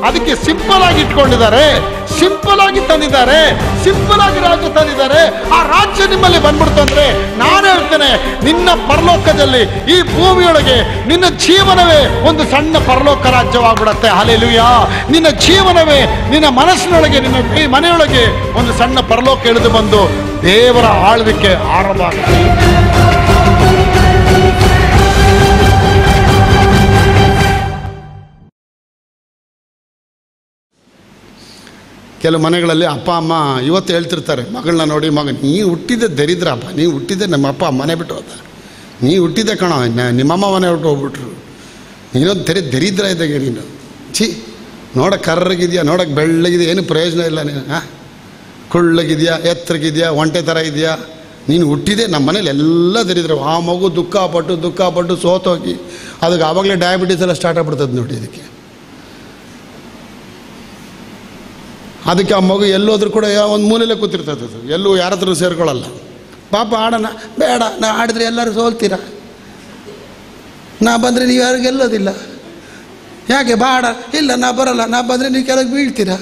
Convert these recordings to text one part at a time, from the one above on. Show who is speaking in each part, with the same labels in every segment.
Speaker 1: ಅದಕ್ಕೆ ಸಿಂಪಲ್ ಆಗಿ ಇಟ್ಕೊಂಡಿದ್ದಾರೆ ಸಿಂಪಲ್ ಆಗಿ ತಂದಿದ್ದಾರೆ ಸಿಂಪಲ್ ಆಗಿ ರಾಜ್ಯ ತಂದಿದ್ದಾರೆ ಆ ರಾಜ್ಯ ನಿಮ್ಮಲ್ಲಿ ಬಂದ್ಬಿಡ್ತು ಅಂದ್ರೆ ನಾನು ಹೇಳ್ತೇನೆ ನಿನ್ನ ಪರಲೋಕದಲ್ಲಿ ಈ ಭೂಮಿಯೊಳಗೆ ನಿನ್ನ ಜೀವನವೇ ಒಂದು ಸಣ್ಣ ಪರಲೋಕ ರಾಜ್ಯವಾಗ್ಬಿಡತ್ತೆ ಹಾಲೆಲುಯ ನಿನ್ನ ಜೀವನವೇ ನಿನ್ನ ಮನಸ್ಸಿನೊಳಗೆ ನಿನ್ನ ಈ ಮನೆಯೊಳಗೆ ಒಂದು ಸಣ್ಣ ಪರಲೋಕ ಇಳಿದು ಬಂದು ದೇವರ ಆಳ್ವಿಕೆ ಆರಂಭ ಆಗುತ್ತೆ ಕೆಲವು ಮನೆಗಳಲ್ಲಿ ಅಪ್ಪ ಅಮ್ಮ ಇವತ್ತು ಹೇಳ್ತಿರ್ತಾರೆ ಮಗಳನ್ನ ನೋಡಿ ಮಗ ನೀ ಹುಟ್ಟಿದ್ದೆ ದರಿದ್ರಪ್ಪ ನೀ ಹುಟ್ಟಿದ್ದೆ ನಮ್ಮ ಅಪ್ಪ ಮನೆ ಬಿಟ್ಟು ಹೋದ ನೀ ಹುಟ್ಟಿದ್ದೆ ಕಣೋ ನ- ನಿಮ್ಮಮ್ಮ ಮನೆ ಬಿಟ್ಟು ಹೋಗ್ಬಿಟ್ರು ನೀನೊಂದು ತೆರೆ ದರಿದ್ರ ಇದ್ದಾಗ ನೀನು ಛೀ ನೋಡಕ್ಕೆ ಕರ್ರಗಿದ್ಯಾ ನೋಡಕ್ಕೆ ಬೆಳ್ಳಗಿದೆಯಾ ಏನು ಪ್ರಯೋಜನ ಇಲ್ಲ ನೀನು ಹಾಂ ಕುಳ್ಳಗಿದೆಯಾ ಎತ್ತರಗಿದೆಯಾ ಒಂಟೆ ಥರ ಇದೆಯಾ ನೀನು ಹುಟ್ಟಿದೆ ನಮ್ಮ ಮನೇಲಿ ಎಲ್ಲ ದರಿದ್ರು ಆ ಮಗು ದುಃಖ ಪಟ್ಟು ದುಃಖ ಪಟ್ಟು ಸೋತೋಗಿ ಅದಕ್ಕೆ ಆವಾಗಲೇ ಡಯಾಬಿಟೀಸ್ ಎಲ್ಲ ಸ್ಟಾರ್ಟ್ ಆಗ್ಬಿಡ್ತದೆ ನೋಡಿ ಇದಕ್ಕೆ ಅದಕ್ಕೆ ಆ ಮಗು ಎಲ್ಲೋದ್ರೂ ಕೂಡ ಒಂದು ಮೂಲೆಯಲ್ಲೇ ಕೂತಿರ್ತದೆ ಅದು ಎಲ್ಲೂ ಯಾರ ಹತ್ರ ಸೇರ್ಕೊಳ್ಳಲ್ಲ ಪಾಪ ಆಡೋಣ ಬೇಡ ನಾ ಆಡಿದ್ರೆ ಎಲ್ಲರೂ ಸೋಲ್ತೀರ ನಾ ಬಂದರೆ ನೀವು ಯಾರು ಗೆಲ್ಲೋದಿಲ್ಲ ಯಾಕೆ ಬಾಡ ಇಲ್ಲ ನಾ ಬರಲ್ಲ ನಾ ಬಂದರೆ ನೀವು ಕೆಳಗೆ ಬೀಳ್ತೀರಾ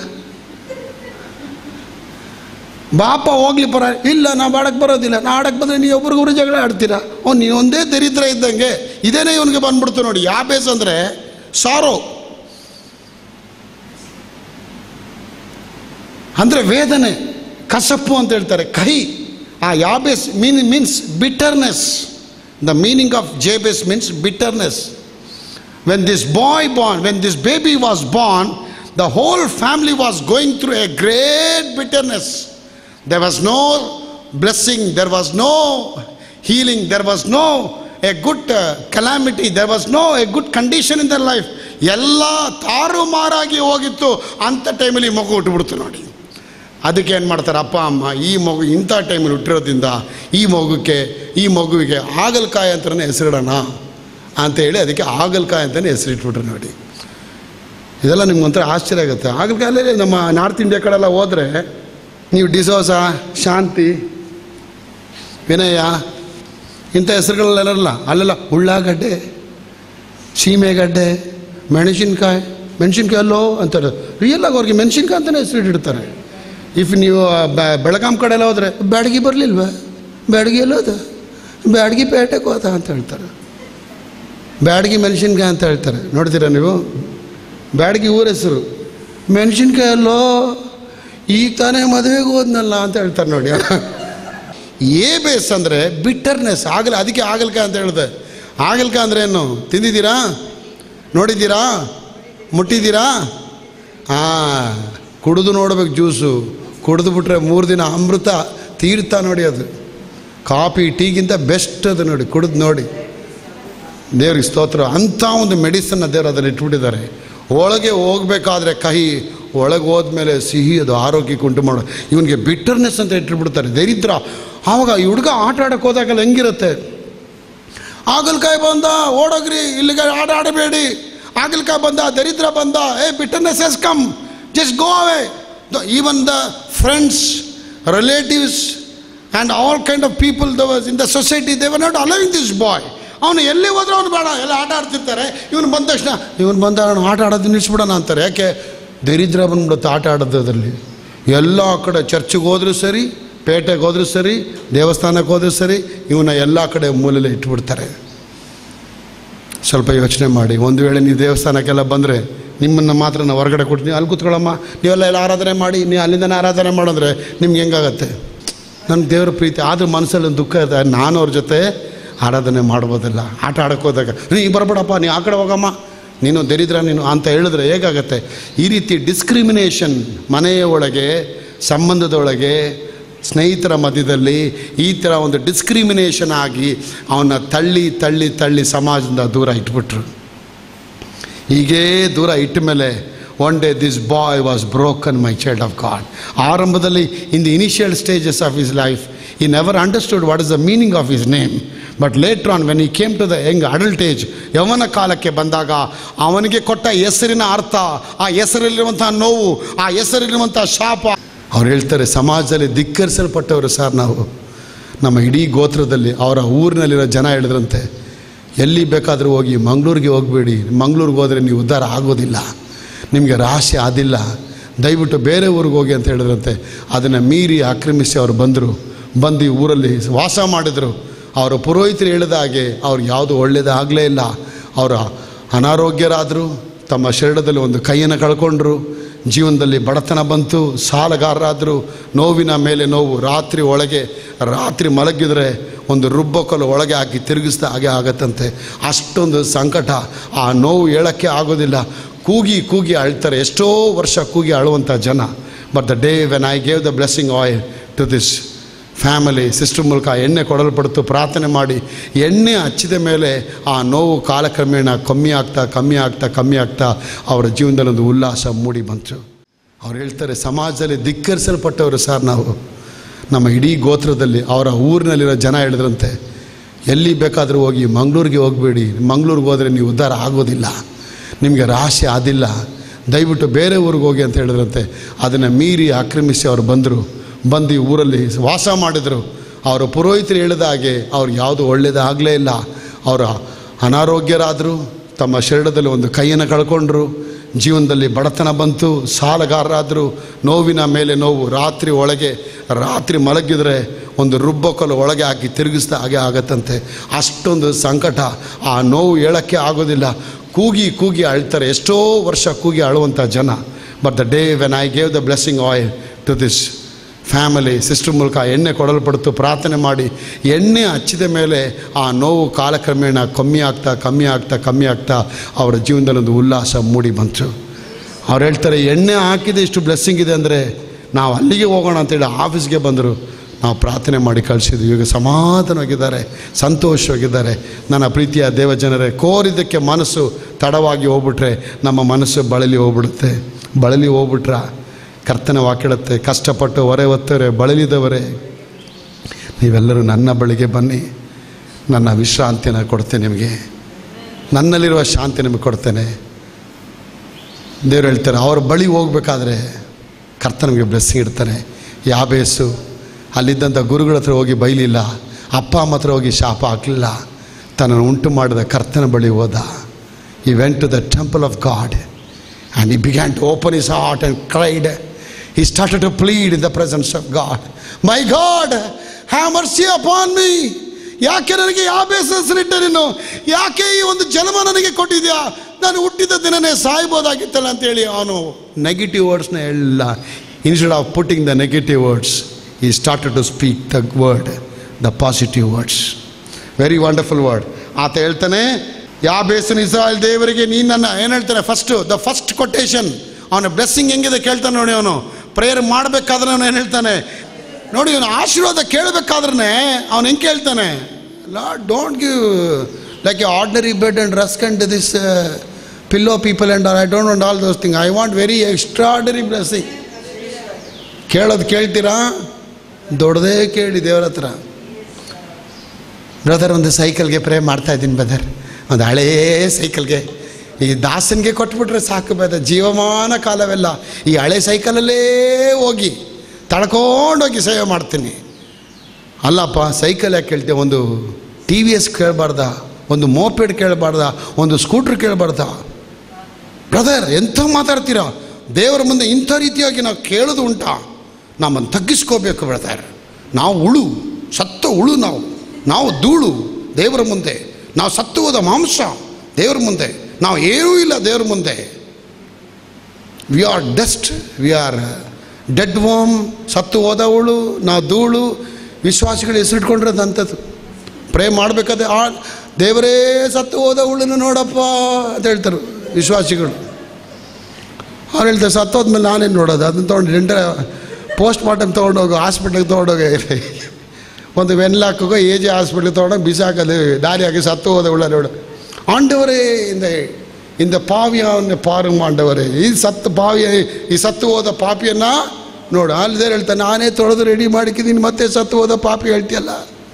Speaker 1: ಬಾಪ ಹೋಗ್ಲಿ ಪರ ಇಲ್ಲ ನಾ ಬಾಡಕ್ಕೆ ಬರೋದಿಲ್ಲ ನಾ ಆಡಕ್ಕೆ ಬಂದರೆ ನೀವು ಒಬ್ರಿಗೊಬ್ರು ಜಗಳ ಆಡ್ತೀರಾ ಓ ನೀವು ಒಂದೇ ದರಿದ್ರ ಇದ್ದಂಗೆ ಇದೇನೇ ಇವನಿಗೆ ಬಂದ್ಬಿಡ್ತು ನೋಡಿ ಯಾವ ಬೇಸ್ ಅಂದರೆ ಸಾರೋ ಅಂದರೆ ವೇದನೆ ಕಸಪ್ಪು ಅಂತ ಹೇಳ್ತಾರೆ ಕಹಿ ಆ Jabez mean means bitterness the meaning of Jabez means bitterness when this boy born when this baby was born the whole family was going through a great bitterness there was no blessing there was no healing there was no a good calamity there was no a good condition in their life ಎಲ್ಲ ತಾರುಮಾರಾಗಿ ಹೋಗಿತ್ತು ಅಂಥ ಟೈಮಲ್ಲಿ ಮಗು ಹುಟ್ಟುಬಿಡ್ತು ನೋಡಿ ಅದಕ್ಕೆ ಏನು ಮಾಡ್ತಾರೆ ಅಪ್ಪ ಅಮ್ಮ ಈ ಮಗು ಇಂಥ ಟೈಮಲ್ಲಿ ಹುಟ್ಟಿರೋದ್ರಿಂದ ಈ ಮಗುಕ್ಕೆ ಈ ಮಗುವಿಗೆ ಹಾಗಲಕಾಯಿ ಅಂತಲೇ ಹೆಸರಿಡೋಣ ಅಂತ ಹೇಳಿ ಅದಕ್ಕೆ ಹಾಗಲಕಾಯಿ ಅಂತಲೇ ಹೆಸರಿಟ್ಬಿಟ್ರು ನೋಡಿ ಇದೆಲ್ಲ ನಿಮ್ಗೆ ಒಂಥರ ಆಶ್ಚರ್ಯ ಆಗುತ್ತೆ ಹಾಗಲಕಾಯಲ್ಲೇ ನಮ್ಮ ನಾರ್ತ್ ಇಂಡಿಯಾ ಕಡೆಲ್ಲ ಹೋದರೆ ನೀವು ಡಿಸೋಸ ಶಾಂತಿ ವಿನಯ ಇಂಥ ಹೆಸರುಗಳೆಲ್ಲ ಅಲ್ಲೆಲ್ಲ ಉಳ್ಳಾಗಡ್ಡೆ ಸೀಮೆಗಡ್ಡೆ ಮೆಣಸಿನ್ಕಾಯಿ ಮೆಣಸಿನ್ಕಾಯಿ ಅಲ್ಲೋ ಅಂತಾರೆ ರಿಯಲ್ ಆಗಿ ಅವ್ರಿಗೆ ಮೆಣಸಿನ್ಕಾಯಿ ಅಂತಲೇ ಹೆಸರಿಟ್ಟಿರ್ತಾರೆ ಇಫ್ ನೀವು ಬೆ- ಬೆಳಗಾಂ ಕಡೆ ಎಲ್ಲ ಹೋದರೆ ಬ್ಯಾಡಗಿ ಬರಲಿಲ್ವ ಬ್ಯಾಡಗಿ ಎಲ್ಲೋದ ಬ್ಯಾಡಗಿ ಪೇಟೆಗೆ ಹೋದ ಅಂತ ಹೇಳ್ತಾರೆ ಬ್ಯಾಡಗಿ ಮೆಣಸಿನ್ಕಾಯಿ ಅಂತ ಹೇಳ್ತಾರೆ ನೋಡ್ತೀರಾ ನೀವು ಬ್ಯಾಡಗಿ ಊರ ಹೆಸರು ಮೆಣಸಿನ್ಕಾಯಿ ಅಲ್ಲೋ ಈಗ ತಾನೇ ಮದುವೆಗೆ ಹೋದ್ನಲ್ಲ ಅಂತ ಹೇಳ್ತಾರೆ ನೋಡಿ ಏ ಬೇಸ್ ಅಂದರೆ ಬಿಟ್ಟರ್ನೆಸ್ ಆಗಲ ಅದಕ್ಕೆ ಆಗಲ್ಕಾಯಿ ಅಂತ ಹೇಳಿದೆ ಆಗಲ್ಕಾಯಿ ಅಂದ್ರೆ ಏನು ತಿಂದಿದ್ದೀರಾ ನೋಡಿದ್ದೀರಾ ಮುಟ್ಟಿದ್ದೀರಾ ಹಾಂ ಕುಡಿದು ನೋಡ್ಬೇಕು ಜ್ಯೂಸು ಕುಡಿದು ಬಿಟ್ರೆ ಮೂರು ದಿನ ಅಮೃತ ತೀರ್ಥ ನೋಡಿ ಅದು ಕಾಫಿ ಟೀಗಿಂತ ಬೆಸ್ಟ್ ಅದು ನೋಡಿ ಕುಡಿದು ನೋಡಿ ದೇವ್ರಿಗೆ ಸ್ತೋತ್ರ ಅಂಥ ಒಂದು ಮೆಡಿಸನ್ನ ದೇವ್ರು ಅದನ್ನು ಇಟ್ಬಿಟ್ಟಿದ್ದಾರೆ ಒಳಗೆ ಹೋಗಬೇಕಾದ್ರೆ ಕಹಿ ಒಳಗೆ ಹೋದ್ಮೇಲೆ ಸಿಹಿ ಅದು ಆರೋಗ್ಯಕ್ಕೆ ಉಂಟು ಮಾಡೋ ಇವನಿಗೆ ಬಿಟ್ಟರ್ನೆಸ್ ಅಂತ ಇಟ್ಬಿಡ್ತಾರೆ ದರಿದ್ರ ಆವಾಗ ಈ ಹುಡುಗ ಆಟ ಆಡಕ್ಕೆ ಹೋದಾಗೆಲ್ಲ ಹೆಂಗಿರುತ್ತೆ ಆಗಲ್ಕಾಯಿ ಬಂದ ಓಡೋಗ್ರಿ ಇಲ್ಲಿಗೆ ಆಟ ಆಡಬೇಡಿ ಆಗಲ್ಕಾಯಿ ಬಂದ ದರಿದ್ರ ಬಂದ a bitterness is come just go away even the friends relatives and all kind of people the others in the society they were not allowing this boy ಅವನು ಎಲ್ಲಿ ಹೋದ್ರೆ ಅವನು ಬೇಡ ಎಲ್ಲ ಆಟ ಆಡ್ತಿರ್ತಾರೆ ಇವನು ಬಂದ ತಕ್ಷಣ ಇವನು ಬಂದ ಅವನು ಆಟ ಆಡೋದು ನಿಲ್ಲಿಸ್ಬಿಡೋಣ ಅಂತಾರೆ ಯಾಕೆ ದರಿದ್ರ ಬಂದ್ಬಿಡುತ್ತೆ ಆಟ ಆಡೋದ್ರಲ್ಲಿ ಎಲ್ಲ ಕಡೆ ಚರ್ಚಿಗೆ ಹೋದ್ರೂ ಸರಿ ಪೇಟೆಗೆ ಹೋದ್ರೂ ಸರಿ ದೇವಸ್ಥಾನಕ್ಕೆ ಹೋದ್ರೂ ಸರಿ ಇವನ್ನ ಎಲ್ಲ ಕಡೆ ಮೂಲೆಯಲ್ಲಿ ಇಟ್ಬಿಡ್ತಾರೆ ಸ್ವಲ್ಪ ಯೋಚನೆ ಮಾಡಿ ಒಂದು ವೇಳೆ ನೀವು ದೇವಸ್ಥಾನಕ್ಕೆಲ್ಲ ಬಂದರೆ ನಿಮ್ಮನ್ನು ಮಾತ್ರ ನಾವು ಹೊರಗಡೆ ಕೊಡ್ತೀನಿ ಅಲ್ಲಿ ಕೂತ್ಕೊಳ್ಳಮ್ಮ ನೀವೆಲ್ಲ ಎಲ್ಲ ಆರಾಧನೆ ಮಾಡಿ ನೀವು ಅಲ್ಲಿಂದನೇ ಆರಾಧನೆ ಮಾಡಿದ್ರೆ ನಿಮ್ಗೆ ಹೆಂಗಾಗತ್ತೆ ನನ್ನ ದೇವ್ರ ಪ್ರೀತಿ ಆದರೂ ಮನಸ್ಸಲ್ಲಿ ಒಂದು ದುಃಖ ಇದೆ ನಾನು ಅವ್ರ ಜೊತೆ ಆರಾಧನೆ ಮಾಡ್ಬೋದಿಲ್ಲ ಆಟ ಆಡಕ್ಕೆ ಹೋದಾಗ ನೀ ಬರಬೇಡಪ್ಪ ನೀ ಆ ಕಡೆ ಹೋಗಮ್ಮ ನೀನು ದರಿದ್ರ ನೀನು ಅಂತ ಹೇಳಿದ್ರೆ ಹೇಗಾಗತ್ತೆ ಈ ರೀತಿ ಡಿಸ್ಕ್ರಿಮಿನೇಷನ್ ಮನೆಯ ಒಳಗೆ ಸಂಬಂಧದ ಒಳಗೆ ಸ್ನೇಹಿತರ ಮಧ್ಯದಲ್ಲಿ ಈ ಥರ ಒಂದು ಡಿಸ್ಕ್ರಿಮಿನೇಷನ್ ಆಗಿ ಅವನ್ನ ತಳ್ಳಿ ತಳ್ಳಿ ತಳ್ಳಿ ಸಮಾಜದಿಂದ ದೂರ ಇಟ್ಬಿಟ್ರು ಹೀಗೇ ದೂರ ಇಟ್ಟ ಮೇಲೆ one day this boy was broken my child of God ಆರಂಭದಲ್ಲಿ in the initial stages of his life he never understood what is the meaning of his name but later on when he came to the young adult age ಯೌವನ ಕಾಲಕ್ಕೆ ಬಂದಾಗ ಅವನಿಗೆ ಕೊಟ್ಟ ಹೆಸರಿನ ಅರ್ಥ ಆ ಹೆಸರಲ್ಲಿರುವಂಥ ನೋವು ಆ ಹೆಸರಲ್ಲಿರುವಂಥ ಶಾಪ ಅವ್ರು ಹೇಳ್ತಾರೆ ಸಮಾಜದಲ್ಲಿ ಧಿಕ್ಕರಿಸಲ್ಪಟ್ಟವರು ಸರ್ ನಾವು ನಮ್ಮ ಇಡೀ ಗೋತ್ರದಲ್ಲಿ ಅವರ ಊರಿನಲ್ಲಿರೋ ಜನ ಹೇಳಿದ್ರಂತೆ ಎಲ್ಲಿ ಬೇಕಾದರೂ ಹೋಗಿ ಮಂಗಳೂರಿಗೆ ಹೋಗಬೇಡಿ ಮಂಗಳೂರಿಗೆ ಹೋದರೆ ನೀವು ಉದ್ಧಾರ ಆಗೋದಿಲ್ಲ ನಿಮಗೆ ರಾಶಿ ಆದಿಲ್ಲ ದಯವಿಟ್ಟು ಬೇರೆ ಊರಿಗೆ ಹೋಗಿ ಅಂತ ಹೇಳಿದ್ರಂತೆ ಅದನ್ನು ಮೀರಿ ಆಕ್ರಮಿಸಿ ಅವರು ಬಂದರು ಬಂದು ಈ ಊರಲ್ಲಿ ವಾಸ ಮಾಡಿದರು ಅವರ ಪುರೋಹಿತರು ಹೇಳಿದ ಹಾಗೆ ಅವ್ರಿಗೆ ಯಾವುದು ಒಳ್ಳೆಯದಾಗಲೇ ಇಲ್ಲ ಅವರ ಅನಾರೋಗ್ಯರಾದರು ತಮ್ಮ ಶರೀರದಲ್ಲಿ ಒಂದು ಕೈಯನ್ನು ಕಳ್ಕೊಂಡ್ರು ಜೀವನದಲ್ಲಿ ಬಡತನ ಬಂತು ಸಾಲಗಾರರಾದರು ನೋವಿನ ಮೇಲೆ ನೋವು ರಾತ್ರಿ ಒಳಗೆ ರಾತ್ರಿ ಮಲಗಿದ್ರೆ ಒಂದು ರುಬ್ಬಕೊಲು ಒಳಗೆ ಹಾಕಿ ತಿರುಗಿಸ್ದ ಹಾಗೆ ಆಗತ್ತಂತೆ ಅಷ್ಟೊಂದು ಸಂಕಟ ಆ ನೋವು ಹೇಳೋಕ್ಕೆ ಆಗೋದಿಲ್ಲ ಕೂಗಿ ಕೂಗಿ ಅಳ್ತಾರೆ ಎಷ್ಟೋ ವರ್ಷ ಕೂಗಿ ಅಳುವಂಥ ಜನ but the day when I gave the blessing oil to this family sister ಮೂಲಕ ಎಣ್ಣೆ ಕೊಡಲ್ಪಡ್ತು ಪ್ರಾರ್ಥನೆ ಮಾಡಿ ಎಣ್ಣೆ ಹಚ್ಚಿದ ಮೇಲೆ ಆ ನೋವು ಕಾಲಕ್ರಮೇಣ ಕಮ್ಮಿ ಆಗ್ತಾ ಕಮ್ಮಿ ಆಗ್ತಾ ಕಮ್ಮಿ ಆಗ್ತಾ ಅವರ ಜೀವನದಲ್ಲಿ ಒಂದು ಉಲ್ಲಾಸ ಮೂಡಿ ಬಂತು ಅವ್ರು ಹೇಳ್ತಾರೆ ಸಮಾಜದಲ್ಲಿ ಧಿಕ್ಕರಿಸಲ್ಪಟ್ಟವರು ಸರ್ ನಾವು ನಮ್ಮ ಇಡೀ ಗೋತ್ರದಲ್ಲಿ ಅವರ ಊರಿನಲ್ಲಿರೋ ಜನ ಹೇಳಿದ್ರಂತೆ ಎಲ್ಲಿ ಬೇಕಾದರೂ ಹೋಗಿ ಮಂಗಳೂರಿಗೆ ಹೋಗಬೇಡಿ ಮಂಗಳೂರಿಗೆ ಹೋದರೆ ನೀವು ಉದ್ಧಾರ ಆಗೋದಿಲ್ಲ ನಿಮಗೆ ರಾಶಿ ಆದಿಲ್ಲ ದಯವಿಟ್ಟು ಬೇರೆ ಊರಿಗೆ ಹೋಗಿ ಅಂತ ಹೇಳಿದ್ರಂತೆ ಅದನ್ನು ಮೀರಿ ಆಕ್ರಮಿಸಿ ಅವರು ಬಂದರು ಬಂದು ಈ ಊರಲ್ಲಿ ವಾಸ ಮಾಡಿದರು ಅವರ ಪುರೋಹಿತರು ಹೇಳಿದ ಹಾಗೆ ಅವ್ರಿಗೆ ಯಾವುದು ಒಳ್ಳೆಯದಾಗಲೇ ಇಲ್ಲ ಅವರ ಅನಾರೋಗ್ಯರಾದರು ತಮ್ಮ ಶರೀರದಲ್ಲಿ ಒಂದು ಕೈಯನ್ನು ಕಳ್ಕೊಂಡ್ರು ಜೀವನದಲ್ಲಿ ಬಡತನ ಬಂತು ಸಾಲಗಾರರಾದರು ನೋವಿನ ಮೇಲೆ ನೋವು ರಾತ್ರಿ ಒಳಗೆ ರಾತ್ರಿ ಮಲಗಿದ್ರೆ ಒಂದು ರುಬ್ಬಕೊಲು ಒಳಗೆ ಹಾಕಿ ತಿರುಗಿಸ್ದ ಹಾಗೆ ಆಗತ್ತಂತೆ ಅಷ್ಟೊಂದು ಸಂಕಟ ಆ ನೋವು ಹೇಳೋಕ್ಕೆ ಆಗೋದಿಲ್ಲ ಕೂಗಿ ಕೂಗಿ ಅಳ್ತಾರೆ ಎಷ್ಟೋ ವರ್ಷ ಕೂಗಿ ಅಳುವಂಥ ಜನ but the day when I gave the blessing oil to this family sister ಮೂಲಕ ಎಣ್ಣೆ ಕೊಡಲ್ಪಡ್ತು ಪ್ರಾರ್ಥನೆ ಮಾಡಿ ಎಣ್ಣೆ ಹಚ್ಚಿದ ಮೇಲೆ ಆ ನೋವು ಕಾಲಕ್ರಮೇಣ ಕಮ್ಮಿ ಆಗ್ತಾ ಕಮ್ಮಿ ಆಗ್ತಾ ಕಮ್ಮಿ ಆಗ್ತಾ ಅವರ ಜೀವನದಲ್ಲಿ ಒಂದು ಉಲ್ಲಾಸ ಮೂಡಿ ಬಂತು ಅವ್ರು ಹೇಳ್ತಾರೆ ಎಣ್ಣೆ ಹಾಕಿದೆ ಇಷ್ಟು ಬ್ಲೆಸ್ಸಿಂಗ್ ಇದೆ ಅಂದರೆ ನಾವು ಅಲ್ಲಿಗೆ ಹೋಗೋಣ ಅಂತೇಳಿ ಆಫೀಸ್ಗೆ ಬಂದರು ನಾವು ಪ್ರಾರ್ಥನೆ ಮಾಡಿ ಕಳಿಸಿದ್ವಿ ಈಗ ಸಮಾಧಾನವಾಗಿದ್ದಾರೆ ಸಂತೋಷವಾಗಿದ್ದಾರೆ ನನ್ನ ಪ್ರೀತಿಯ ದೇವಜನರೇ ಕೋರಿದ್ದಕ್ಕೆ ಮನಸ್ಸು ತಡವಾಗಿ ಹೋಗ್ಬಿಟ್ರೆ ನಮ್ಮ ಮನಸ್ಸು ಬಳಲಿ ಹೋಗ್ಬಿಡುತ್ತೆ ಬಳಲಿ ಹೋಗ್ಬಿಟ್ರ ಕರ್ತನ ವಾಕ್ಯಳುತ್ತೆ ಕಷ್ಟಪಟ್ಟು ಹೊರೆ ಹೊತ್ತರೆ ಬಳಲಿದವರೇ ನೀವೆಲ್ಲರೂ ನನ್ನ ಬಳಿಗೆ ಬನ್ನಿ ನನ್ನ ವಿಶ್ರಾಂತಿನ ಕೊಡ್ತೇನೆ ನಿಮಗೆ ನನ್ನಲ್ಲಿರುವ ಶಾಂತಿ ನಿಮಗೆ ಕೊಡ್ತೇನೆ ದೇವ್ರು ಹೇಳ್ತಾರೆ ಅವ್ರ ಬಳಿ ಹೋಗ್ಬೇಕಾದ್ರೆ ಕರ್ತ ನಮಗೆ ಬ್ಲೆಸ್ಸಿಂಗ್ ಇಡ್ತಾನೆ ಯಾಬೇಸು ಅಲ್ಲಿದ್ದಂಥ ಗುರುಗಳ ಹತ್ರ ಹೋಗಿ ಬೈಲಿಲ್ಲ ಅಪ್ಪ ಅಮ್ಮ ಹತ್ರ ಹೋಗಿ ಶಾಪ ಹಾಕಲಿಲ್ಲ ತನ್ನನ್ನು ಉಂಟು ಮಾಡಿದ ಕರ್ತನ ಬಳಿ ಹೋದ he went to the temple of God and he began to open his heart and cried he started to plead in the presence of God my God have mercy upon me ಯಾಕೆ ನನಗೆ ಯಾವ ಹೆಸರಿಟ್ಟೆ ನೀನು ಯಾಕೆ ಈ ಒಂದು ಜನ್ಮ ನನಗೆ ಕೊಟ್ಟಿದ್ಯಾ ನಾನು ಹುಟ್ಟಿದ ದಿನನೇ ಸಾಯ್ಬೋದಾಗಿತ್ತಲ್ಲ ಅಂತೇಳಿ ಅವನು ನೆಗೆಟಿವ್ ವರ್ಡ್ಸ್ನ ಎಲ್ಲ instead of putting the negative words he started to speak the word the positive words very wonderful word ಆತ ಹೇಳ್ತಾನೆ ಯಾವ ಬೇಸನ್ ಇಸ್ರಾಯಲ್ ದೇವರಿಗೆ ನೀನು ನನ್ನ ಏನು ಹೇಳ್ತಾನೆ ಫಸ್ಟು ದ ಫಸ್ಟ್ ಕೊಟೇಶನ್ ಅವನ ಬ್ಲೆಸ್ಸಿಂಗ್ ಹೆಂಗಿದೆ ಕೇಳ್ತಾನೆ ನೋಡಿ ಅವನು ಪ್ರೇಯರ್ ಮಾಡಬೇಕಾದ್ರೆ ಅವನು ಏನು ಹೇಳ್ತಾನೆ ನೋಡಿ ಇವನು ಆಶೀರ್ವಾದ ಕೇಳಬೇಕಾದ್ರೆ ಅವನು ಹೆಂಗೆ ಕೇಳ್ತಾನೆ Lord don't give like a ordinary bed and rusk and this pillow people and I don't want all those thing I want very extraordinary blessing ಕೇಳೋದು ಕೇಳ್ತೀರಾ ದೊಡ್ಡದೇ ಕೇಳಿ ದೇವ್ರ ಹತ್ರ ಬ್ರದರ್ ಒಂದು ಸೈಕಲ್ಗೆ ಪ್ರೇ ಮಾಡ್ತಾ ಇದ್ದೀನಿ ಬ್ರದರ್ ಒಂದು ಹಳೇ ಸೈಕಲ್ಗೆ ಈ ದಾಸನಿಗೆ ಕೊಟ್ಬಿಟ್ರೆ ಸಾಕು ಬೇದ ಜೀವಮಾನ ಕಾಲವೆಲ್ಲ ಈ ಹಳೆ ಸೈಕಲಲ್ಲೇ ಹೋಗಿ ತಳ್ಕೊಂಡೋಗಿ ಸೇವೆ ಮಾಡ್ತೀನಿ ಅಲ್ಲಪ್ಪ ಸೈಕಲ್ ಯಾಕೆ ಕೇಳ್ತೇವೆ ಒಂದು ಟಿ ವಿ ಎಸ್ ಕೇಳಬಾರ್ದ ಒಂದು ಮೋಪೆಡ್ ಕೇಳಬಾರ್ದ ಒಂದು ಸ್ಕೂಟ್ರ್ ಕೇಳಬಾರ್ದ ಬ್ರದರ್ ಎಂಥ ಮಾತಾಡ್ತೀರಾ ದೇವರ ಮುಂದೆ ಇಂಥ ರೀತಿಯಾಗಿ ನಾವು ಕೇಳೋದು ಉಂಟಾ ನಮ್ಮನ್ನು ತಗ್ಗಿಸ್ಕೋಬೇಕು ಬ್ರದರ್ ನಾವು ಉಳು ಸತ್ತ ಉಳು ನಾವು ನಾವು ಧೂಳು ದೇವರ ಮುಂದೆ ನಾವು ಸತ್ತು ಹೋದ ಮಾಂಸ ದೇವರ ಮುಂದೆ ನಾವು ಏನೂ ಇಲ್ಲ ದೇವರ ಮುಂದೆ we are dust we are dead ವೋಮ್ ಸತ್ತು ಹೋದವಳು ನಾವು ಧೂಳು ವಿಶ್ವಾಸಿಗಳು ಹೆಸರಿಟ್ಕೊಂಡಿರೋದು ಅಂಥದ್ದು ಪ್ರೇ ಮಾಡಬೇಕಾದ್ರೆ ಆ ದೇವರೇ ಸತ್ತು ಹೋದವಳನ್ನು ನೋಡಪ್ಪ ಅಂತ ಹೇಳ್ತಾರೆ ವಿಶ್ವಾಸಿಗಳು ಅವ್ರು ಹೇಳ್ತಾರೆ ಸತ್ತೋದ್ಮೇಲೆ ನಾನೇನು ನೋಡೋದು ಅದನ್ನು ತೊಗೊಂಡು ರೆಂಡ ಪೋಸ್ಟ್ ಮಾರ್ಟಮ್ ತೊಗೊಂಡೋಗು ಹಾಸ್ಪಿಟ್ಲಿಗೆ ತೊಗೊಂಡೋಗಿ ಒಂದು ವೆನ್ಲಾಕೋಗೋ ಎ ಜೆ ಹಾಸ್ಪಿಟ್ಲಿಗೆ ತೊಗೊಂಡೋಗಿ ಬಿಸಾಕೋದು ದಾರಿಯಾಗಿ ಸತ್ತು ಹೋದವಳ ನೋಡು ಆಂಡವರೇ ಇಂದ இந்த ಪಾವಿಯನ್ನು ಪಾರು ಮಾಡವರೇ ಈ ಸತ್ತು ಪಾವಿಯ ಈ ಸತ್ತು ಹೋದ ಪಾಪಿಯನ್ನು ನೋಡು ಅಲ್ಲದೆ ಹೇಳ್ತಾನೆ ನಾನೇ ತೊಳೆದು ರೆಡಿ ಮಾಡಿಕಿದ್ದೀನಿ ಮತ್ತೆ ಸತ್ತು ಹೋದ ಪಾಪಿ ಹೇಳ್ತೀಯಲ್ಲ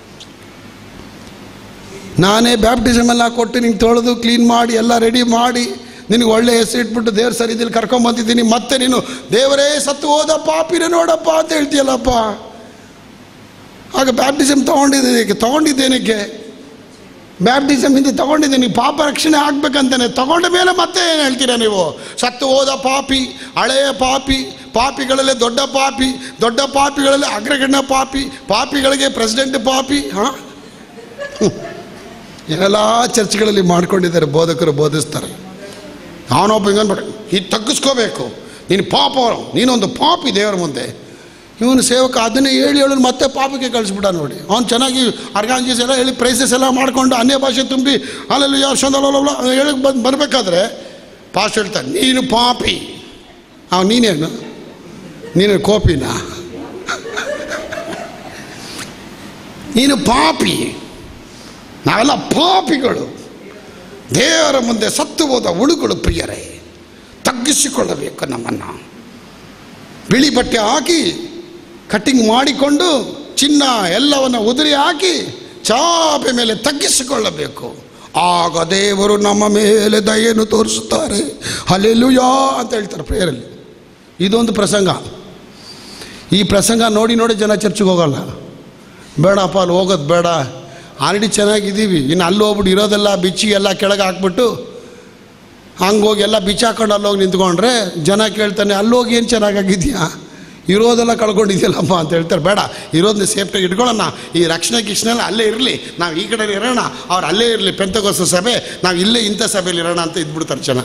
Speaker 1: ನಾನೇ ಬ್ಯಾಪ್ಟಿಸಮ್ ಎಲ್ಲ ಕೊಟ್ಟು ನಿಂಗೆ ತೊಳೆದು ಕ್ಲೀನ್ ಮಾಡಿ ಎಲ್ಲ ರೆಡಿ ಮಾಡಿ ನಿನಗೆ ಒಳ್ಳೆ ಹೆಸರು ಇಟ್ಬಿಟ್ಟು ದೇವ್ರ ಸರಿದಿಲ್ಲಿ ಕರ್ಕೊಂಬಂದಿದ್ದೀನಿ ಮತ್ತೆ ನೀನು ದೇವರೇ ಸತ್ತು ಹೋದ ಪಾಪಿನ ನೋಡಪ್ಪ ಅಂತ ಹೇಳ್ತೀಯಲ್ಲಪ್ಪ ಆಗ ಬ್ಯಾಪ್ಟಿಸಮ್ ತೊಗೊಂಡಿದ್ದೇನಕ್ಕೆ ತೊಗೊಂಡಿದ್ದೇನಕ್ಕೆ ಬ್ಯಾಪ್ಟಿಸಮ್ ಹಿಂದೆ ತಗೊಂಡಿದ್ದೀನಿ ಪಾಪ ರಕ್ಷಣೆ ಆಗ್ಬೇಕಂತಾನೆ ತಗೊಂಡ ಮೇಲೆ ಮತ್ತೆ ಏನು ಹೇಳ್ತೀರಾ ನೀವು ಸತ್ತು ಹೋದ ಪಾಪಿ ಹಳೆಯ ಪಾಪಿ ಪಾಪಿಗಳಲ್ಲೇ ದೊಡ್ಡ ಪಾಪಿ ದೊಡ್ಡ ಪಾಪಿಗಳಲ್ಲಿ ಅಗ್ರಗಣ್ಯ ಪಾಪಿ ಪಾಪಿಗಳಿಗೆ ಪ್ರೆಸಿಡೆಂಟ್ ಪಾಪಿ ಹಾಂ ಏನೆಲ್ಲ ಚರ್ಚ್ಗಳಲ್ಲಿ ಮಾಡ್ಕೊಂಡಿದ್ದಾರೆ ಬೋಧಕರು ಬೋಧಿಸ್ತಾರೆ ಅವನೊಬ್ಬ ಹಿಂಗನ್ಬೇಡ ಇದು ತಗ್ಗಿಸ್ಕೋಬೇಕು ನೀನು ಪಾಪ ನೀನೊಂದು ಪಾಪಿ ದೇವರ ಮುಂದೆ ಇವನು ಸೇವಕ ಅದನ್ನೇ ಹೇಳಿ ಹೇಳಿ ಮತ್ತೆ ಪಾಪಕ್ಕೆ ಕಳಿಸ್ಬಿಟ್ಟ ನೋಡಿ ಅವ್ನು ಚೆನ್ನಾಗಿ ಅರ್ಗಾಂಜೀಸ್ ಎಲ್ಲ ಹೇಳಿ ಪ್ರೈಸಸ್ ಎಲ್ಲ ಮಾಡಿಕೊಂಡು ಅನ್ಯ ಭಾಷೆ ತುಂಬಿ ಅಲ್ಲೆಲ್ಲ ಯಾವ ಸಂದಲ್ಲ ಹೇಳಿ ಬಂದು ಬರಬೇಕಾದ್ರೆ ಪಾಸ್ಟ್ ಹೇಳ್ತಾನೆ ನೀನು ಪಾಪಿ ಅವ್ ನೀನೇನು ನೀನು ಕೋಪಿನಾ ನೀನು ಪಾಪಿ ನಾವೆಲ್ಲ ಪಾಪಿಗಳು ದೇವರ ಮುಂದೆ ಸತ್ತು ಹೋದ ಉಳುಗಳು ಪ್ರಿಯರೇ ತಗ್ಗಿಸಿಕೊಳ್ಳಬೇಕು ನಮ್ಮನ್ನು ಬಿಳಿ ಬಟ್ಟೆ ಹಾಕಿ ಕಟ್ಟಿಂಗ್ ಮಾಡಿಕೊಂಡು ಚಿನ್ನ ಎಲ್ಲವನ್ನು ಉದುರಿ ಹಾಕಿ ಚಾಪೆ ಮೇಲೆ ತಗ್ಗಿಸಿಕೊಳ್ಳಬೇಕು ಆಗ ದೇವರು ನಮ್ಮ ಮೇಲೆ ದಯೆಯನ್ನು ತೋರಿಸುತ್ತಾರೆ ಅಲ್ಲೆಲ್ಲುಯಾ ಅಂತ ಹೇಳ್ತಾರೆ ಪ್ರೇಯರಲ್ಲಿ ಇದೊಂದು ಪ್ರಸಂಗ ಈ ಪ್ರಸಂಗ ನೋಡಿ ನೋಡಿ ಜನ ಚರ್ಚಿಗೆ ಹೋಗಲ್ಲ ಬೇಡಪ್ಪ ಅಲ್ಲಿ ಹೋಗೋದು ಬೇಡ ಆಲ್ರೆಡಿ ಚೆನ್ನಾಗಿದ್ದೀವಿ ಇನ್ನು ಅಲ್ಲಿ ಹೋಗ್ಬಿಟ್ಟು ಇರೋದೆಲ್ಲ ಬಿಚ್ಚಿ ಎಲ್ಲ ಕೆಳಗೆ ಹಾಕ್ಬಿಟ್ಟು ಹಂಗೆ ಹೋಗಿ ಎಲ್ಲ ಬಿಚ್ಚಿ ಹಾಕೊಂಡು ಅಲ್ಲಿ ಹೋಗಿ ನಿಂತ್ಕೊಂಡ್ರೆ ಜನ ಕೇಳ್ತಾನೆ ಅಲ್ಲಿ ಹೋಗಿ ಏನು ಚೆನ್ನಾಗಾಗಿದ್ಯಾ ಇರೋದೆಲ್ಲ ಕಳ್ಕೊಂಡಿದ್ಯಲ್ಲಪ್ಪ ಅಂತ ಹೇಳ್ತಾರೆ ಬೇಡ ಇರೋದನ್ನ ಸೇಫ್ಟಿಯಾಗಿ ಇಟ್ಕೊಳ್ಳೋಣ ಈ ರಕ್ಷಣೆ ಗಿಕ್ಷಣೆಲ್ಲ ಅಲ್ಲೇ ಇರಲಿ ನಾವು ಈ ಕಡೆ ಇರೋಣ ಅವ್ರು ಅಲ್ಲೇ ಇರಲಿ ಪೆಂತಗೋಸ ಸಭೆ ನಾವು ಇಲ್ಲೇ ಇಂಥ ಸಭೆಯಲ್ಲಿ ಇರೋಣ ಅಂತ ಇದ್ಬಿಡ್ತಾರೆ ಜನ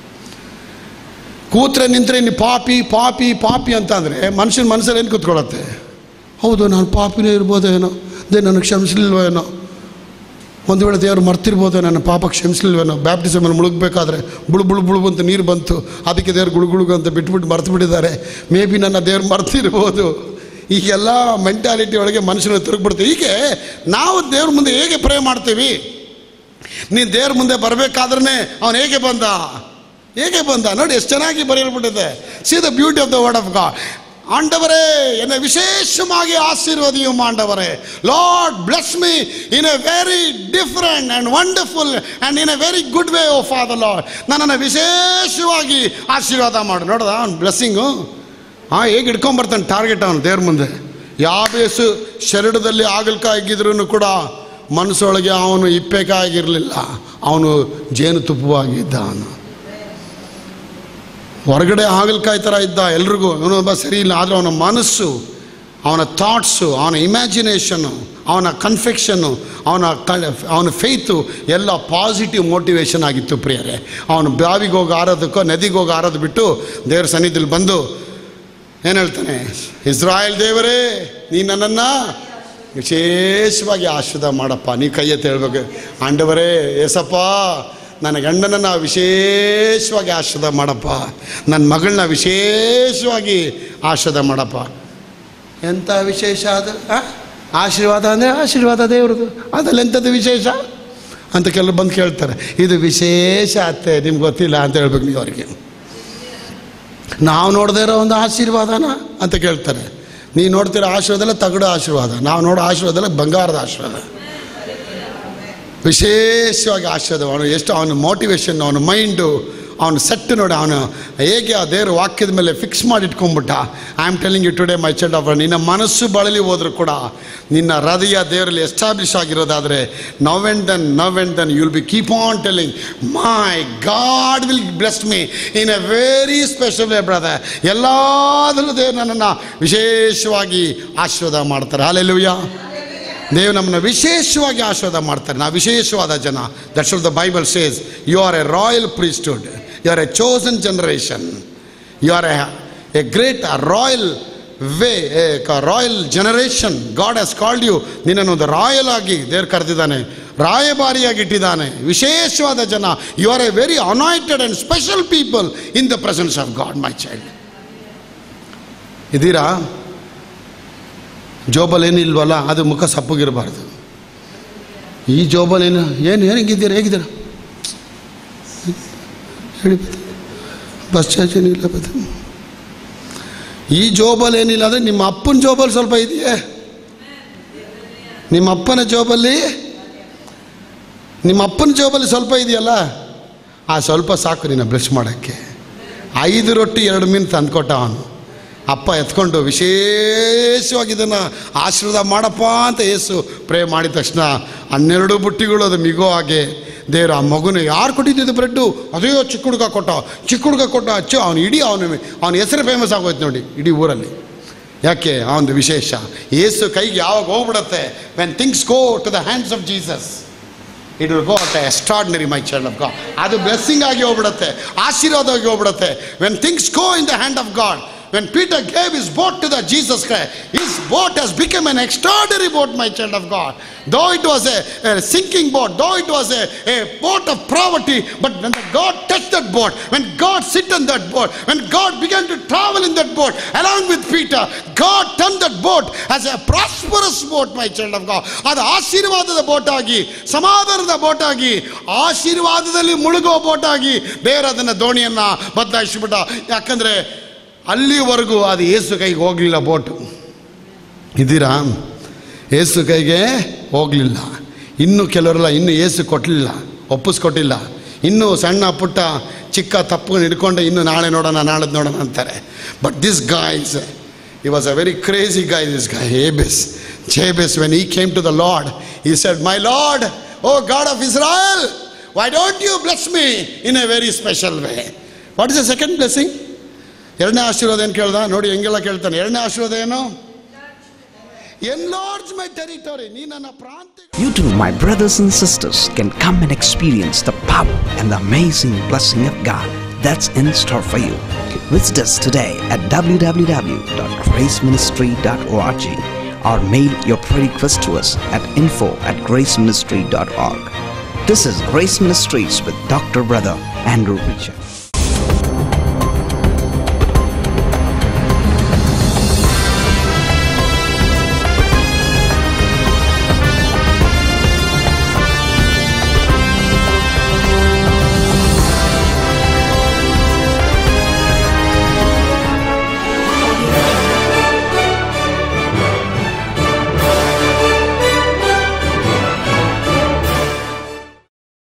Speaker 1: ಕೂತ್ರೆ ನಿಂತರೆ ನೀ ಪಾಪಿ ಪಾಪಿ ಪಾಪಿ ಅಂತ ಅಂದರೆ ಮನುಷ್ಯನ ಮನಸ್ಸಲ್ಲಿ ಏನು ಕೂತ್ಕೊಳ್ಳುತ್ತೆ ಹೌದು ನಾನು ಪಾಪಿನೇ ಇರ್ಬೋದೇನೋ ದೇ ನನಗೆ ಕ್ಷಮಿಸಲಿಲ್ವೋ ಏನೋ ಒಂದು ವೇಳೆ ದೇವರು ಮರ್ತಿರ್ಬೋದು ನನ್ನ ಪಾಪ ಕ್ಷಮಿಸಲಿಲ್ವೇನೋ ಬ್ಯಾಪ್ಟಿಸಮಲ್ಲಿ ಮುಳುಗಬೇಕಾದ್ರೆ ಬುಳು ಬುಳು ಬುಳು ಅಂತ ನೀರು ಬಂತು ಅದಕ್ಕೆ ದೇವ್ರು ಗುಳು ಗುಳುಗು ಅಂತ ಬಿಟ್ಬಿಟ್ಟು ಮರ್ತು ಬಿಟ್ಟಿದ್ದಾರೆ ಮೇ ಬಿ ನನ್ನ ದೇವ್ರು ಮರ್ತಿರ್ಬೋದು ಈಗೆಲ್ಲ ಮೆಂಟಾಲಿಟಿ ಒಳಗೆ ಮನುಷ್ಯನ ತಿರುಗ್ಬಿಡ್ತೀವಿ ಹೀಗೆ ನಾವು ದೇವ್ರ ಮುಂದೆ ಹೇಗೆ ಪ್ರೇ ಮಾಡ್ತೀವಿ ನೀನು ದೇವ್ರ ಮುಂದೆ ಬರಬೇಕಾದ್ರೆ ಅವನು ಹೇಗೆ ಬಂದ ಹೇಗೆ ಬಂದ ನೋಡಿ ಎಷ್ಟು ಚೆನ್ನಾಗಿ ಬರೆಯಲ್ಬಿಟ್ಟಿದೆ see the beauty of the word of God ಆಂಡವರೇ ಎನ್ನ ವಿಶೇಷವಾಗಿ ಆಶೀರ್ವದಿயும் ಆಂಡವರೇ Lord bless me in a very different and wonderful and in a very good way O father Lord ನನ್ನನ್ನು ವಿಶೇಷವಾಗಿ ಆಶೀರ್ವಾದ ಮಾಡು ನೋಡ್ದ ಅವ್ನು ಬ್ಲೆಸ್ಸಿಂಗು ಹಾಂ ಹೇಗೆ ಇಟ್ಕೊಂಬರ್ತಾನೆ ಟಾರ್ಗೆಟ್ ಅವನು ದೇವ್ರ ಮುಂದೆ ಯಾಬೇಸು ಶರಡದಲ್ಲಿ ಆಗಲ್ಕಾಗಿದ್ರು ಕೂಡ ಮನಸ್ಸೊಳಗೆ ಅವನು ಇಪ್ಪೆಕಾಗಿರಲಿಲ್ಲ ಅವನು ಜೇನುತುಪ್ಪವಾಗಿದ್ದ ಅವನು ಹೊರಗಡೆ ಹಾಗಲ್ಕಾಯಿ ಥರ ಇದ್ದ ಎಲ್ರಿಗೂ ಇವನೊಬ್ಬ ಸರಿ ಇಲ್ಲ ಆದರೆ ಅವನ ಮನಸ್ಸು ಅವನ ಥಾಟ್ಸು ಅವನ ಇಮ್ಯಾಜಿನೇಷನ್ನು ಅವನ ಕನ್ಫೆಕ್ಷನ್ನು ಅವನ ಕ ಅವನ ಫೇತು ಎಲ್ಲ ಪಾಸಿಟಿವ್ ಮೋಟಿವೇಶನ್ ಆಗಿತ್ತು ಪ್ರಿಯರೇ ಅವನು ಬಾವಿಗೆ ಹೋಗಿ ಆರೋದಕ್ಕೋ ನದಿಗೆ ಹೋಗಿ ಆರೋದು ಬಿಟ್ಟು ದೇವ್ರ ಸನ್ನಿಧಿಲಿ ಬಂದು ಏನು ಹೇಳ್ತಾನೆ ಇಸ್ರಾಯೇಲ್ ದೇವರೇ ನೀ ನನ್ನನ್ನು ವಿಶೇಷವಾಗಿ ಆಶೀರ್ವಾದ ಮಾಡಪ್ಪ ನೀ ಕೈ ಎತ್ತಿ ಹೇಳ್ಬೇಕು ಆಂಡವರೇ ಏಸಪ್ಪ ನನ್ನ ಗಂಡನನ್ನು ವಿಶೇಷವಾಗಿ ಆಶೀರ್ವಾದ ಮಾಡಪ್ಪ ನನ್ನ ಮಗಳನ್ನ ವಿಶೇಷವಾಗಿ ಆಶೀರ್ವಾದ ಮಾಡಪ್ಪ ಎಂಥ ವಿಶೇಷ ಅದು ಆ? ಆಶೀರ್ವಾದ ಅಂದರೆ ಆಶೀರ್ವಾದ ದೇವ್ರದ್ದು ಅದ್ರಲ್ಲಿ ಎಂಥದ್ದು ವಿಶೇಷ ಅಂತ ಕೆಲವರು ಬಂದು ಕೇಳ್ತಾರೆ ಇದು ವಿಶೇಷ ಅತ್ತೆ ನಿಮ್ಗೆ ಗೊತ್ತಿಲ್ಲ ಅಂತ ಹೇಳ್ಬೇಕು ನೀವು ಅವರಿಗೆ ನಾವು ನೋಡದೇ ಇರೋ ಒಂದು ಆಶೀರ್ವಾದನ ಅಂತ ಕೇಳ್ತಾರೆ ನೀವು ನೋಡ್ತಿರೋ ಆಶೀರ್ವಾದ ತಗಡು ಆಶೀರ್ವಾದ ನಾವು ನೋಡೋ ಆಶೀರ್ವಾದ ಬಂಗಾರದ ಆಶೀರ್ವಾದ ವಿಶೇಷವಾಗಿ ಆಶೀರ್ವಾದ ಅವನು ಎಷ್ಟು ಅವನ ಮೋಟಿವೇಶನ್ ಅವನ ಮೈಂಡು ಅವನ ಸೆಟ್ ನೋಡಿ ಅವನು ಹೇಗೆ ಆ ದೇವ್ರ ವಾಕ್ಯದ ಮೇಲೆ ಫಿಕ್ಸ್ ಮಾಡಿ ಇಟ್ಕೊಂಡ್ಬಿಟ್ಟ I am telling you today my child of ನಿನ್ನ ಮನಸ್ಸು ಬಳಲಿ ಹೋದರೂ ಕೂಡ ನಿನ್ನ ಹೃದಯ ದೇವರಲ್ಲಿ ಎಸ್ಟಾಬ್ಲಿಷ್ ಆಗಿರೋದಾದರೆ now and then now and then you'll be keep on telling my God will bless me in a very special way brother ಎಲ್ಲದರಲ್ಲೂ ದೇವರು ನನ್ನನ್ನು ವಿಶೇಷವಾಗಿ ಆಶೀರ್ವಾದ ಮಾಡ್ತಾರೆ ಹಾಲೆಲುಯ್ಯ ದೇವ್ ನಮ್ಮನ್ನು ವಿಶೇಷವಾಗಿ ಆಶೀರ್ವಾದ ಮಾಡ್ತಾರೆ ನಾವು ವಿಶೇಷವಾದ ಜನ that's all the Bible says you are a royal priesthood you are a chosen generation you are a a great royal way a royal generation God has called you ನಿನ್ನನ್ನು ಒಂದು ರಾಯಲ್ ಆಗಿ ದೇವ್ರು ಕರೆದಿದ್ದಾನೆ ರಾಯಭಾರಿಯಾಗಿ ಇಟ್ಟಿದ್ದಾನೆ ವಿಶೇಷವಾದ ಜನ you are a very anointed and special people in the presence of God my child ಇದೀರಾ ಜೋಬಲ್ಲಿ ಏನಿಲ್ವಲ್ಲ ಅದು ಮುಖ ಸಪ್ಪಗಿರಬಾರ್ದು ಈ ಜೋಬಲ್ಲಿ ಏನು ಏನು ಏನು ಹಿಂಗಿದ್ದೀರ ಹೇಗಿದ್ದೀರ ಹೇಳಿ ಬತ್ತೆ. ಬಸ್ ಚಾರ್ಜ್ ಏನಿಲ್ಲ ಬತ್ತೆ. ಈ ಜೋಬಲ್ಲಿ ಏನಿಲ್ಲ ಅಂದರೆ ನಿಮ್ಮ ಅಪ್ಪನ ಜೋಬಲ್ಲಿ ಸ್ವಲ್ಪ ಇದೆಯೇ ನಿಮ್ಮ ಅಪ್ಪನ ಜೋಬಲ್ಲಿ ನಿಮ್ಮ ಅಪ್ಪನ ಜೋಬಲ್ಲಿ ಸ್ವಲ್ಪ ಇದೆಯಲ್ಲ ಆ ಸ್ವಲ್ಪ ಸಾಕು ನಿನ್ನ ಬ್ರಷ್ ಮಾಡೋಕ್ಕೆ ಐದು ರೊಟ್ಟಿ ಎರಡು ಮೀನು ತಂದ್ಕೊಟ್ಟ ಅವನು ಅಪ್ಪ ಎತ್ಕೊಂಡು ವಿಶೇಷವಾಗಿ ಇದನ್ನು ಆಶೀರ್ವಾದ ಮಾಡಪ್ಪ ಅಂತ ಏಸು ಪ್ರೇ ಮಾಡಿದ ತಕ್ಷಣ ಹನ್ನೆರಡು ಬುಟ್ಟಿಗಳು ಅದು ಮಿಗೋ ಹಾಗೆ ದೇವ್ರು ಆ ಮಗುನ ಯಾರು ಕೊಟ್ಟಿದ್ದು ಬ್ರೆಡ್ಡು ಅದೇ ಚಿಕ್ಕ ಹುಡುಗ ಕೊಟ್ಟ ಚಿಕ್ಕ ಹುಡುಗ ಕೊಟ್ಟ ಅಚ್ಚು ಅವನು ಇಡೀ ಅವನು ಅವನ ಹೆಸರು ಫೇಮಸ್ ಆಗೋಯ್ತು ನೋಡಿ ಇಡೀ ಊರಲ್ಲಿ ಯಾಕೆ ಆ ಒಂದು ವಿಶೇಷ ಏಸು ಕೈಗೆ ಯಾವಾಗ ಹೋಗ್ಬಿಡತ್ತೆ when things go to the hands of Jesus it will go at extraordinary my child of God ಅದು ಬ್ಲೆಸ್ಸಿಂಗ್ ಆಗಿ ಹೋಗ್ಬಿಡುತ್ತೆ ಆಶೀರ್ವಾದವಾಗಿ ಹೋಗ್ಬಿಡುತ್ತೆ when things go in the hand of God when Peter gave his boat to the Jesus his boat has become an extraordinary boat my child of God though it was a sinking boat though it was a boat of poverty but when the God touch that boat when God sit in that boat when God began to travel in that boat along with Peter God turn that boat as a prosperous boat my child of God ಅದು ಆಶೀರ್ವಾದದ boat ಆಗಿ ಸಮಾಧಾನದ boat ಆಗಿ ಆಶೀರ್ವಾದದಲ್ಲಿ ಮುಳುಗೋ boat ಆಗಿ ದೇವರ ಅದನ್ನು ದೋಣಿಯನ್ನು ಬದಲಾಯಿಸಿಬಿಟ್ಟ ಯಾಕಂದರೆ ಅಲ್ಲಿವರೆಗೂ ಅದು ಏಸು ಕೈಗೆ ಹೋಗಲಿಲ್ಲ ಬೋಟು ಇದ್ದೀರಾ ಏಸು ಕೈಗೆ ಹೋಗಲಿಲ್ಲ ಇನ್ನು ಕೆಲವರೆಲ್ಲ ಇನ್ನು ಏಸು ಕೊಟ್ಟಲಿಲ್ಲ ಒಪ್ಪಿಸ್ಕೊಟ್ಟಿಲ್ಲ ಇನ್ನೂ ಸಣ್ಣ ಪುಟ್ಟ ಚಿಕ್ಕ ತಪ್ಪು ಹಿಡ್ಕೊಂಡು ಇನ್ನು ನಾಳೆ ನೋಡೋಣ ನಾಳೆದು ನೋಡೋಣ ಅಂತಾರೆ but this guys he was a very crazy guy this guy Jabez Jabez when he came to the Lord he said my Lord O God of Israel why don't you bless me in a very special way what is the second blessing ಎರಡನೇ ಆಶೀರ್ವಾದ ಏನು ಕೇಳ್ದ ನೋಡಿ ಹೆಂಗೆಲ್ಲ ಕೇಳ್ತಾನೆ ಎರಡನೇ ಆಶೀರ್ವಾದ ಏನು enlarge ಮೈ territory ನೀ ನನ್ನ ಪ್ರಾಂತ್ಯ
Speaker 2: You too, my brothers and sisters, can come and experience the power and the amazing blessing of God that's in store for you. Visit us today at www.graceministry.org or mail your prayer request to us at info at graceministry.org. This is Grace Ministries with Dr. Brother Andrew Preacher.